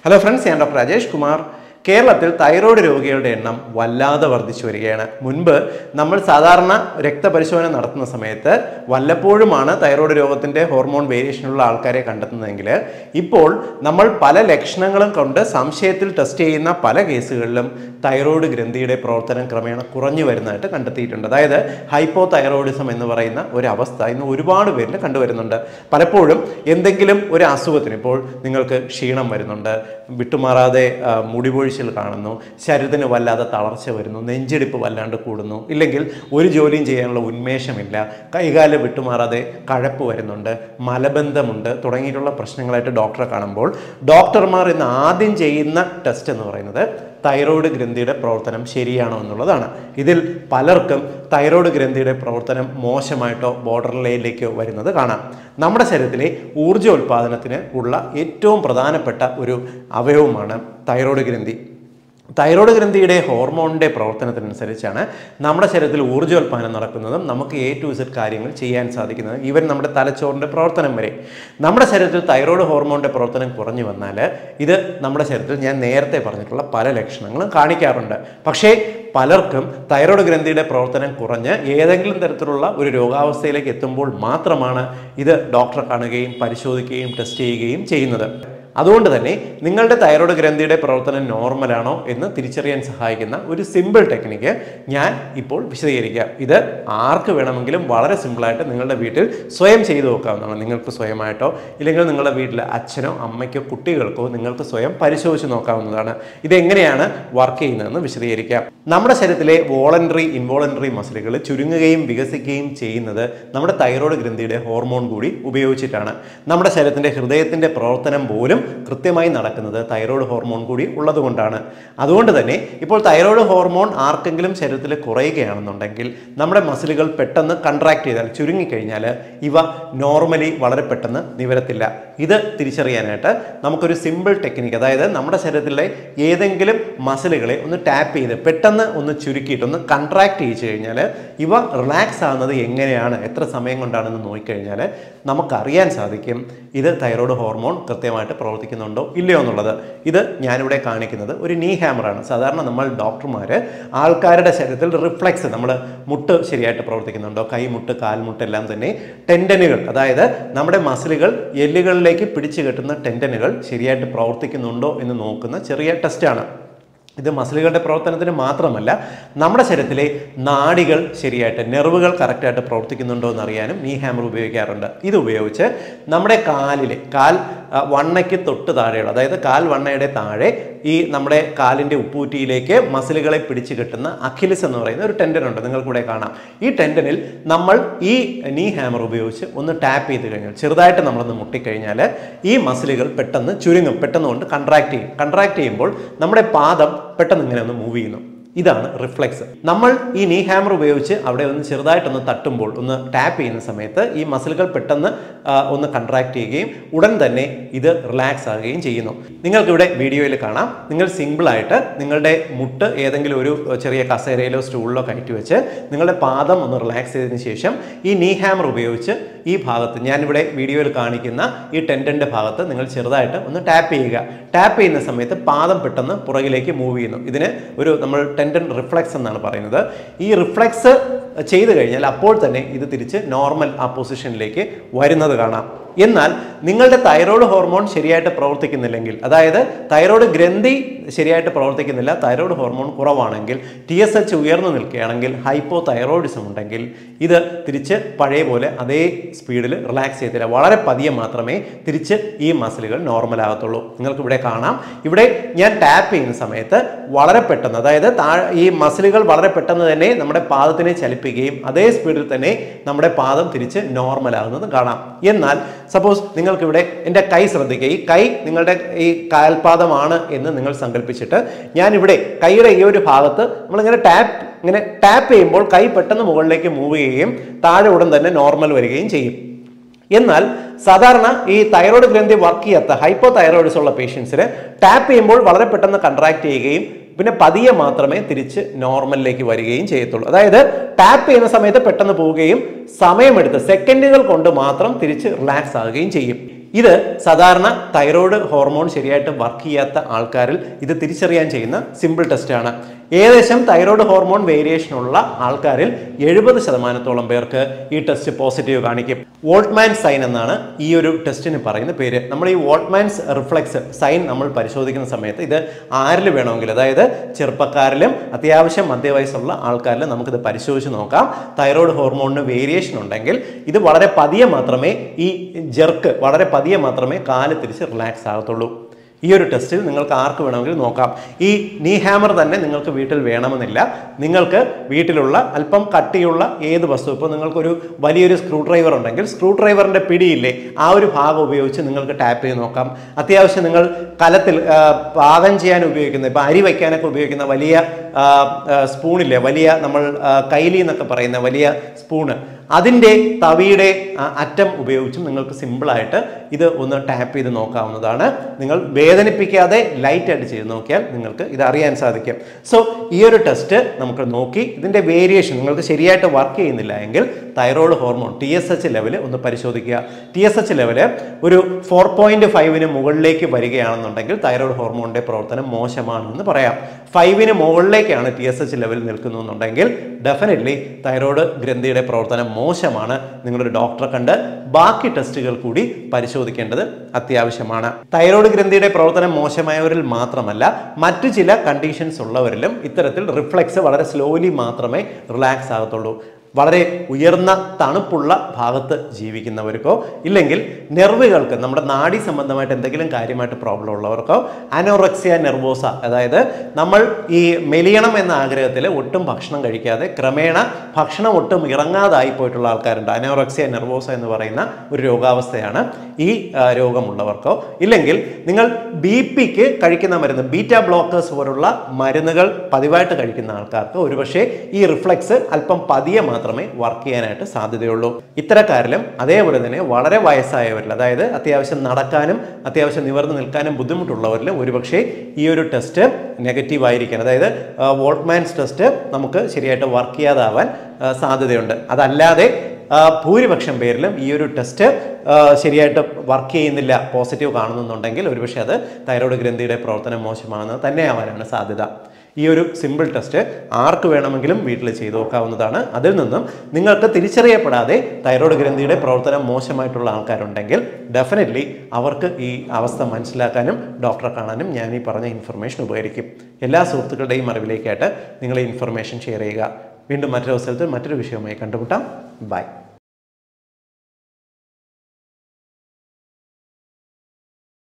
hello friends ഞാൻ doctor Rajesh Kumar കേരളത്തിൽ thyroid രോഗികളുടെ എണ്ണം വല്ലാതെ വർദ്ധിച്ചു വരികയാണ് മുൻപ് നമ്മൾ സാധാരണ രക്തപരിശോധന നടത്തുന്ന സമയത്ത് വല്ലപ്പോഴുമാണ് തൈറോയ്ഡ് രോഗത്തിൻ്റെ ഹോർമോൺ വേരിയേഷനുള്ള ആൾക്കാരെ കണ്ടെത്തുന്നതെങ്കിൽ ഇപ്പോൾ നമ്മൾ പല ലക്ഷണങ്ങളും കൊണ്ട് സംശയത്തിൽ ടെസ്റ്റ് ചെയ്യുന്ന പല കേസുകളിലും തൈറോയ്ഡ് ഗ്രന്ഥിയുടെ പ്രവർത്തനം ക്രമേണ കുറഞ്ഞു വരുന്നതായിട്ട് കണ്ടെത്തിയിട്ടുണ്ട് അതായത് ഹൈപ്പോ തൈറോയിഡിസം എന്ന് പറയുന്ന ഒരു അവസ്ഥ ഇന്ന് ഒരുപാട് പേരിൽ കണ്ടുവരുന്നുണ്ട് പലപ്പോഴും എന്തെങ്കിലും ഒരു അസുഖത്തിന് ഇപ്പോൾ നിങ്ങൾക്ക് ക്ഷീണം വരുന്നുണ്ട് വിട്ടുമാറാതെ ആ, മുടിപൊഴിച്ചിൽ കാണുന്നു ശരീരത്തിന് വല്ലാതെ തളർച്ച വരുന്നു നെഞ്ചിടിപ്പ് വല്ലാണ്ട് കൂടുന്നു ഇല്ലെങ്കിൽ ഒരു ജോലിയും ചെയ്യാനുള്ള ഉന്മേഷമില്ല കൈകാല് വിട്ടുമാറാതെ കഴപ്പ് വരുന്നുണ്ട് മലബന്ധമുണ്ട് തുടങ്ങിയിട്ടുള്ള പ്രശ്നങ്ങളായിട്ട് ഡോക്ടറെ കാണുമ്പോൾ ഡോക്ടർമാർ ഇന്ന് ആദ്യം ചെയ്യുന്ന ടെസ്റ്റ് എന്ന് പറയുന്നത് തൈറോയ്ഡ് ഗ്രന്ഥിയുടെ പ്രവർത്തനം ശരിയാണോ എന്നുള്ളതാണ് ഇതിൽ പലർക്കും തൈറോയ്ഡ് ഗ്രന്ഥിയുടെ പ്രവർത്തനം മോശമായിട്ടോ ബോർഡർ ലൈനിലേക്കോ വരുന്നത് കാണാം നമ്മുടെ ശരീരത്തിലെ ഊർജ്ജോൽപാദനത്തിന് ഉള്ള ഏറ്റവും പ്രധാനപ്പെട്ട ഒരു അവയവമാണ് തൈറോയ്ഡ് ഗ്രന്ഥി തൈറോയ്ഡ് ഗ്രന്ഥിയുടെ ഹോർമോണിൻ്റെ പ്രവർത്തനത്തിനനുസരിച്ചാണ് നമ്മുടെ ശരീരത്തിൽ ഊർജ്ജോൽപാദനം നടക്കുന്നതും നമുക്ക് എ ടു ഇസഡ് കാര്യങ്ങൾ ചെയ്യാൻ സാധിക്കുന്നതും ഈവൻ നമ്മുടെ തലച്ചോറിൻ്റെ പ്രവർത്തനം വരെ നമ്മുടെ ശരീരത്തിൽ തൈറോയ്ഡ് ഹോർമോണിൻ്റെ പ്രവർത്തനം കുറഞ്ഞു വന്നാൽ ഇത് നമ്മുടെ ശരീരത്തിൽ ഞാൻ നേരത്തെ പറഞ്ഞിട്ടുള്ള പല ലക്ഷണങ്ങളും കാണിക്കാറുണ്ട് പക്ഷേ പലർക്കും തൈറോയ്ഡ് ഗ്രന്ഥിയുടെ പ്രവർത്തനം കുറഞ്ഞ് ഏതെങ്കിലും തരത്തിലുള്ള ഒരു രോഗാവസ്ഥയിലേക്ക് എത്തുമ്പോൾ മാത്രമാണ് ഇത് ഡോക്ടറെ കാണുകയും പരിശോധിക്കുകയും ടെസ്റ്റ് ചെയ്യുകയും ചെയ്യുന്നത് അതുകൊണ്ട് തന്നെ നിങ്ങളുടെ തൈറോയ്ഡ് ഗ്രന്ഥിയുടെ പ്രവർത്തനം നോർമലാണോ എന്ന് തിരിച്ചറിയാൻ സഹായിക്കുന്ന ഒരു സിമ്പിൾ ടെക്നിക്ക് ഞാൻ ഇപ്പോൾ വിശദീകരിക്കാം ഇത് ആർക്ക് വേണമെങ്കിലും വളരെ സിമ്പിളായിട്ട് നിങ്ങളുടെ വീട്ടിൽ സ്വയം ചെയ്തു നോക്കാവുന്നതാണ് നിങ്ങൾക്ക് സ്വയമായിട്ടോ ഇല്ലെങ്കിൽ നിങ്ങളുടെ വീട്ടിലെ അച്ഛനോ അമ്മയ്ക്കോ കുട്ടികൾക്കോ നിങ്ങൾക്ക് സ്വയം പരിശോധിച്ച് നോക്കാവുന്നതാണ് ഇതെങ്ങനെയാണ് വർക്ക് ചെയ്യുന്നതെന്ന് വിശദീകരിക്കാം നമ്മുടെ ശരീരത്തിലെ വോളണ്ടറി ഇൻവോളണ്ടറി മസിലുകൾ ചുരുങ്ങുകയും വികസിക്കുകയും ചെയ്യുന്നത് നമ്മുടെ തൈറോയ്ഡ് ഗ്രന്ഥിയുടെ ഹോർമോൺ കൂടി ഉപയോഗിച്ചിട്ടാണ് നമ്മുടെ ശരീരത്തിൻ്റെ ഹൃദയത്തിൻ്റെ പ്രവർത്തനം പോലും കൃത്യമായി നടക്കുന്നത് തൈറോയ്ഡ് ഹോർമോൺ കൂടി ഉള്ളതുകൊണ്ടാണ് അതുകൊണ്ട് തന്നെ ഇപ്പോൾ തൈറോയ്ഡ് ഹോർമോൺ ആർക്കെങ്കിലും ശരീരത്തിൽ കുറയുകയാണെന്നുണ്ടെങ്കിൽ നമ്മുടെ മസിലുകൾ പെട്ടെന്ന് കൺട്രാക്ട് ചെയ്താൽ ചുരുങ്ങിക്കഴിഞ്ഞാൽ ഇവ നോർമലി വളരെ പെട്ടെന്ന് നിവരത്തില്ല ഇത് തിരിച്ചറിയാനായിട്ട് നമുക്കൊരു സിമ്പിൾ ടെക്നിക്ക് അതായത് നമ്മുടെ ശരീരത്തിലെ ഏതെങ്കിലും മസിലുകളെ ഒന്ന് ടാപ്പ് ചെയ്ത് പെട്ടെന്ന് ഒന്ന് ചുരുക്കിയിട്ട് ഒന്ന് കൺട്രാക്ട് ചെയ്യിച്ചു കഴിഞ്ഞാൽ ഇവ റിലാക്സ് ആകുന്നത് എങ്ങനെയാണ് എത്ര സമയം കൊണ്ടാണെന്ന് നോക്കിക്കഴിഞ്ഞാൽ നമുക്കറിയാൻ സാധിക്കും ഇത് തൈറോയ്ഡ് ഹോർമോൺ കൃത്യമായിട്ട് പ്രവർത്തിക്കുന്നുണ്ടോ ഇല്ലയോ എന്നുള്ളത് ഇത് ഞാനിവിടെ കാണിക്കുന്നത് ഒരു നീ ഹാമറാണ് സാധാരണ നമ്മൾ ഡോക്ടർമാർ ആൾക്കാരുടെ ശരീരത്തിൽ റിഫ്ലെക്സ് നമ്മൾ മുട്ട് ശരിയായിട്ട് പ്രവർത്തിക്കുന്നുണ്ടോ കൈമുട്ട് കാൽമുട്ട് എല്ലാം തന്നെ ടെൻഡനുകൾ അതായത് നമ്മുടെ മസിലുകൾ എല്ലുകളിലേക്ക് പിടിച്ചു കെട്ടുന്ന ടെൻഡനുകൾ ശരിയായിട്ട് പ്രവർത്തിക്കുന്നുണ്ടോ എന്ന് നോക്കുന്ന ചെറിയ ടെസ്റ്റാണ് ഇത് മസിലുകളുടെ പ്രവർത്തനത്തിന് മാത്രമല്ല നമ്മുടെ ശരീരത്തിലെ നാഡികൾ ശരിയായിട്ട് നെർവുകൾ കറക്റ്റായിട്ട് പ്രവർത്തിക്കുന്നുണ്ടോ എന്ന് അറിയാനും നീ ഹാമർ ഉപയോഗിക്കാറുണ്ട് ഇത് ഉപയോഗിച്ച് നമ്മുടെ കാലിലെ കാൽ ആ, വണ്ണയ്ക്ക് തൊട്ട് താഴെയുള്ള അതായത് കാൽ വണ്ണയുടെ താഴെ ഈ നമ്മുടെ കാലിൻ്റെ ഉപ്പൂറ്റിയിലേക്ക് മസിലുകളെ പിടിച്ചു കെട്ടുന്ന അഖിലിസ് എന്ന് പറയുന്ന ഒരു ടെൻഡൻ ഉണ്ട് നിങ്ങൾക്കൂടെ കാണാം ഈ ടെൻഡനിൽ നമ്മൾ ഈ നീ ഹാമർ ഉപയോഗിച്ച് ഒന്ന് ടാപ്പ് ചെയ്ത് കഴിഞ്ഞാൽ ചെറുതായിട്ട് നമ്മളൊന്ന് മുട്ടിക്കഴിഞ്ഞാൽ ഈ മസിലുകൾ പെട്ടെന്ന് ചുരുങ്ങും പെട്ടെന്ന് കൊണ്ട് കൺട്രാക്ട് ചെയ്യും കൺട്രാക്ട് ചെയ്യുമ്പോൾ നമ്മുടെ പാദം പെട്ടെന്ന് ഇങ്ങനെ ഒന്ന് മൂവ് ചെയ്യുന്നു ഇതാണ് റിഫ്ലെക്സ് നമ്മൾ ഈ നീ ഹാമർ ഉപയോഗിച്ച് അവിടെ ഒന്ന് ചെറുതായിട്ടൊന്ന് തട്ടുമ്പോൾ ഒന്ന് ടാപ്പ് ചെയ്യുന്ന സമയത്ത് ഈ മസിലുകൾ പെട്ടെന്ന് ആ, ഒന്ന് കൺട്രാക്ട് ചെയ്യുകയും ഉടൻ തന്നെ ഇത് റിലാക്സ് ആകുകയും ചെയ്യുന്നു നിങ്ങൾക്കിവിടെ വീഡിയോയിൽ കാണാം നിങ്ങൾ സിമ്പിളായിട്ട് നിങ്ങളുടെ മുട്ട് ഏതെങ്കിലും ഒരു ചെറിയ കസേരയിലോ സ്റ്റൂളിലോ കയറ്റി വെച്ച് നിങ്ങളുടെ പാദം ഒന്ന് റിലാക്സ് ചെയ്തതിന് ശേഷം ഈ നീ ഹാമർ ഉപയോഗിച്ച് ഈ ഭാഗത്ത് ഞാനിവിടെ വീഡിയോയിൽ കാണിക്കുന്ന ഈ ടെൻഡൻ്റെ ഭാഗത്ത് നിങ്ങൾ ചെറുതായിട്ട് ഒന്ന് ടാപ്പ് ചെയ്യുക ടാപ്പ് ചെയ്യുന്ന സമയത്ത് പാദം പെട്ടെന്ന് പുറകിലേക്ക് മൂവ് ചെയ്യുന്നു ഇതിന് ഒരു നമ്മൾ ടെൻഡൻ റിഫ്ലെക്സ് എന്നാണ് പറയുന്നത് ഈ റിഫ്ലെക്സ് ചെയ്തു കഴിഞ്ഞാൽ അപ്പോൾ തന്നെ ഇത് തിരിച്ച് നോർമൽ ആ പൊസിഷനിലേക്ക് വരുന്നത് കാണാം എന്നാൽ നിങ്ങളുടെ തൈറോയ്ഡ് ഹോർമോൺ ശരിയായിട്ട് പ്രവർത്തിക്കുന്നില്ലെങ്കിൽ അതായത് തൈറോയ്ഡ് ഗ്രന്ഥി ശരിയായിട്ട് പ്രവർത്തിക്കുന്നില്ല തൈറോയ്ഡ് ഹോർമോൺ കുറവാണെങ്കിൽ ടി എസ് എച്ച് ഉയർന്നു നിൽക്കുകയാണെങ്കിൽ ഹൈപ്പോ തൈറോയിഡിസം ഉണ്ടെങ്കിൽ ഇത് തിരിച്ച് പഴയ പോലെ അതേ സ്പീഡിൽ റിലാക്സ് ചെയ്തില്ല വളരെ പതിയെ മാത്രമേ തിരിച്ച് ഈ മസിലുകൾ നോർമൽ ആകത്തുള്ളൂ നിങ്ങൾക്ക് ഇവിടെ കാണാം ഇവിടെ ഞാൻ ടാപ്പ് ചെയ്യുന്ന സമയത്ത് വളരെ പെട്ടെന്ന് അതായത് താഴെ ഈ മസിലുകൾ വളരെ പെട്ടെന്ന് തന്നെ നമ്മുടെ പാദത്തിനെ ചലിപ്പിക്കുകയും അതേ സ്പീഡിൽ തന്നെ നമ്മുടെ പാദം തിരിച്ച് നോർമൽ ആകുന്നത് കാണാം എന്നാൽ സപ്പോസ് നിങ്ങൾക്കിവിടെ എൻ്റെ കൈ ശ്രദ്ധിക്കുക ഈ കൈ നിങ്ങളുടെ ഈ കാൽപാദമാണ് എന്ന് നിങ്ങൾ സങ്കല്പിച്ചിട്ട് ഞാനിവിടെ കൈയുടെ ഈ ഒരു ഭാഗത്ത് നമ്മളിങ്ങനെ ടാപ്പ് ഇങ്ങനെ ടാപ്പ് ചെയ്യുമ്പോൾ കൈ പെട്ടെന്ന് മുകളിലേക്ക് മൂവ് ചെയ്യുകയും താഴെ ഉടൻ തന്നെ നോർമൽ വരികയും ചെയ്യും എന്നാൽ സാധാരണ ഈ തൈറോയ്ഡ് ഗ്രന്ഥി വർക്ക് ചെയ്യാത്ത ഹൈപ്പോ തൈറോയിഡ്സ് ഉള്ള പേഷ്യൻസിന് ടാപ്പ് ചെയ്യുമ്പോൾ വളരെ പെട്ടെന്ന് കൺട്രാക്ട് ചെയ്യുകയും പിന്നെ പതിയെ മാത്രമേ തിരിച്ച് നോർമലിലേക്ക് വരികയും ചെയ്യത്തുള്ളൂ അതായത് ടാപ്പ് ചെയ്യുന്ന സമയത്ത് പെട്ടെന്ന് പോവുകയും സമയമെടുത്ത് സെക്കൻഡുകൾ കൊണ്ട് മാത്രം തിരിച്ച് റിലാക്സ് ആകുകയും ചെയ്യും ഇത് സാധാരണ തൈറോയ്ഡ് ഹോർമോൺ ശരിയായിട്ട് വർക്ക് ചെയ്യാത്ത ആൾക്കാരിൽ ഇത് തിരിച്ചറിയാൻ ചെയ്യുന്ന സിമ്പിൾ ടെസ്റ്റാണ് ഏകദേശം തൈറോയ്ഡ് ഹോർമോൺ വേരിയേഷൻ ഉള്ള ആൾക്കാരിൽ എഴുപത് ശതമാനത്തോളം പേർക്ക് ഈ ടെസ്റ്റ് പോസിറ്റീവ് കാണിക്കും വോൾട്ട്മാൻ സൈൻ എന്നാണ് ഈ ഒരു ടെസ്റ്റിന് പറയുന്ന പേര് നമ്മൾ ഈ വോൾട്ട്മാൻസ് റിഫ്ലെക്സ് സൈൻ നമ്മൾ പരിശോധിക്കുന്ന സമയത്ത് ഇത് ആരിൽ വേണമെങ്കിലും അതായത് ചെറുപ്പക്കാരിലും അത്യാവശ്യം മധ്യവയസ്സുള്ള ആൾക്കാരിലും നമുക്കിത് പരിശോധിച്ച് നോക്കാം തൈറോയ്ഡ് ഹോർമോണിന് വേരിയേഷൻ ഉണ്ടെങ്കിൽ ഇത് വളരെ പതിയെ മാത്രമേ ഈ ജെർക്ക് വളരെ പതിയെ മാത്രമേ കാല് തിരിച്ച് റിലാക്സ് ആകത്തുള്ളൂ ഈ ഒരു ടെസ്റ്റിൽ നിങ്ങൾക്ക് ആർക്ക് വേണമെങ്കിലും നോക്കാം ഈ നീ ഹാമർ തന്നെ നിങ്ങൾക്ക് വീട്ടിൽ വേണമെന്നില്ല നിങ്ങൾക്ക് വീട്ടിലുള്ള അല്പം കട്ടിയുള്ള ഏത് വസ്തു ഇപ്പോൾ നിങ്ങൾക്കൊരു വലിയൊരു സ്ക്രൂ ഡ്രൈവർ ഉണ്ടെങ്കിൽ സ്ക്രൂ ഡ്രൈവറിൻ്റെ പിടിയില്ലേ ആ ഒരു ഭാഗം ഉപയോഗിച്ച് നിങ്ങൾക്ക് ടാപ്പ് ചെയ്ത് നോക്കാം അത്യാവശ്യം നിങ്ങൾ കലത്തിൽ ആ, പാകം ചെയ്യാൻ ഉപയോഗിക്കുന്ന ഇപ്പോൾ അരി വയ്ക്കാനൊക്കെ ഉപയോഗിക്കുന്ന വലിയ ആ, ആ, സ്പൂണില്ലേ വലിയ നമ്മൾ ആ, കൈലി എന്നൊക്കെ പറയുന്ന വലിയ സ്പൂണ് അതിൻ്റെ തവിയുടെ ആ, അറ്റം ഉപയോഗിച്ചും നിങ്ങൾക്ക് സിമ്പിളായിട്ട് ഇത് ഒന്ന് ടാപ്പ് ചെയ്ത് നോക്കാവുന്നതാണ് നിങ്ങൾ വേദനിപ്പിക്കാതെ ലൈറ്റായിട്ട് ചെയ്ത് നോക്കിയാൽ നിങ്ങൾക്ക് ഇത് അറിയാൻ സാധിക്കും സോ ഈ ഒരു ടെസ്റ്റ് നമുക്ക് നോക്കി ഇതിൻ്റെ വേരിയേഷൻ നിങ്ങൾക്ക് ശരിയായിട്ട് വർക്ക് ചെയ്യുന്നില്ല എങ്കിൽ thyroid hormone T S H level ഒന്ന് പരിശോധിക്കുക ടി എസ് എച്ച് ലെവല് ഒരു ഫോർ പോയിന്റ് ഫൈവിന് മുകളിലേക്ക് വരികയാണെന്നുണ്ടെങ്കിൽ തൈറോയ്ഡ് ഹോർമോണിന്റെ പ്രവർത്തനം മോശമാണെന്ന് പറയാം ഫൈവിന് മുകളിലേക്കാണ് ടി എസ് എച്ച് ലെവൽ നിൽക്കുന്നുണ്ടെങ്കിൽ ഡെഫിനറ്റ്ലി തൈറോയ്ഡ് ഗ്രന്ഥിയുടെ പ്രവർത്തനം മോശമാണ് നിങ്ങളൊരു ഡോക്ടറെ കണ്ട് ബാക്കി ടെസ്റ്റുകൾ കൂടി പരിശോധിക്കേണ്ടത് അത്യാവശ്യമാണ് തൈറോയ്ഡ് ഗ്രന്ഥിയുടെ പ്രവർത്തനം മോശമായവരിൽ മാത്രമല്ല മറ്റു ചില കണ്ടീഷൻസ് ഉള്ളവരിലും ഇത്തരത്തിൽ റിഫ്ലെക്സ് വളരെ സ്ലോലി മാത്രമേ റിലാക്സ് ആകത്തുള്ളൂ വളരെ ഉയർന്ന തണുപ്പുള്ള ഭാഗത്ത് ജീവിക്കുന്നവർക്കോ ഇല്ലെങ്കിൽ നെർവുകൾക്ക് നമ്മുടെ നാഡി സംബന്ധമായിട്ട് എന്തെങ്കിലും കാര്യമായിട്ട് പ്രോബ്ലം ഉള്ളവർക്കോ അനോറക്സിയ നെർവോസ അതായത് നമ്മൾ ഈ മെലിയണം എന്ന ആഗ്രഹത്തിൽ ഒട്ടും ഭക്ഷണം കഴിക്കാതെ ക്രമേണ ഭക്ഷണം ഒട്ടും ഇറങ്ങാതായി പോയിട്ടുള്ള ആൾക്കാരുണ്ട് അനോറക്സിയ നെർവോസ എന്ന് പറയുന്ന ഒരു രോഗാവസ്ഥയാണ് ഈ ആ, രോഗമുള്ളവർക്കോ ഇല്ലെങ്കിൽ നിങ്ങൾ ബി പിക്ക് കഴിക്കുന്ന മരുന്ന് ബീറ്റ ബ്ലോക്കേഴ്സ് പോലുള്ള മരുന്നുകൾ പതിവായിട്ട് കഴിക്കുന്ന ആൾക്കാർക്ക് ഒരുപക്ഷെ ഈ റിഫ്ലെക്സ് അല്പം പതിയെ മാത്രമേ വർക്ക് ചെയ്യാനായിട്ട് സാധ്യതയുള്ളൂ ഇത്തരക്കാരിലും അതേപോലെ തന്നെ വളരെ വയസ്സായവരിൽ അതായത് അത്യാവശ്യം നടക്കാനും അത്യാവശ്യം നിവർന്ന് നിൽക്കാനും ബുദ്ധിമുട്ടുള്ളവരിലും ഒരുപക്ഷെ ഈ ഒരു ടെസ്റ്റ് നെഗറ്റീവ് ആയിരിക്കാൻ അതായത് വോൾട്ട്മാൻസ് ടെസ്റ്റ് നമുക്ക് ശരിയായിട്ട് വർക്ക് ചെയ്യാതാവാൻ ആ, സാധ്യതയുണ്ട് അതല്ലാതെ ആ, ഭൂരിപക്ഷം പേരിലും ഈ ഒരു ടെസ്റ്റ് ആ, ശരിയായിട്ട് വർക്ക് ചെയ്യുന്നില്ല പോസിറ്റീവ് കാണുന്നുണ്ടെങ്കിൽ ഒരുപക്ഷെ അത് തൈറോയ്ഡ് ഗ്രന്ഥിയുടെ പ്രവർത്തനം മോശമാണെന്ന് തന്നെയാവാനാണ് സാധ്യത ഈ ഒരു സിമ്പിൾ ടെസ്റ്റ് ആർക്ക് വേണമെങ്കിലും വീട്ടിൽ ചെയ്തു നോക്കാവുന്നതാണ് അതിൽ നിന്നും നിങ്ങൾക്ക് തിരിച്ചറിയപ്പെടാതെ തൈറോയ്ഡ് ഗ്രന്ഥിയുടെ പ്രവർത്തനം മോശമായിട്ടുള്ള ആൾക്കാരുണ്ടെങ്കിൽ ഡെഫിനറ്റ്ലി അവർക്ക് ഈ അവസ്ഥ മനസ്സിലാക്കാനും ഡോക്ടറെ കാണാനും ഞാൻ ഈ പറഞ്ഞ ഇൻഫർമേഷൻ ഉപകരിക്കും എല്ലാ സുഹൃത്തുക്കളുടെയും അറിവിലേക്കായിട്ട് നിങ്ങൾ ഈ ഇൻഫർമേഷൻ ഷെയർ ചെയ്യുക വീണ്ടും മറ്റൊരു അവസരത്തിൽ മറ്റൊരു വിഷയവുമായി കണ്ടുമുട്ടാം ബൈ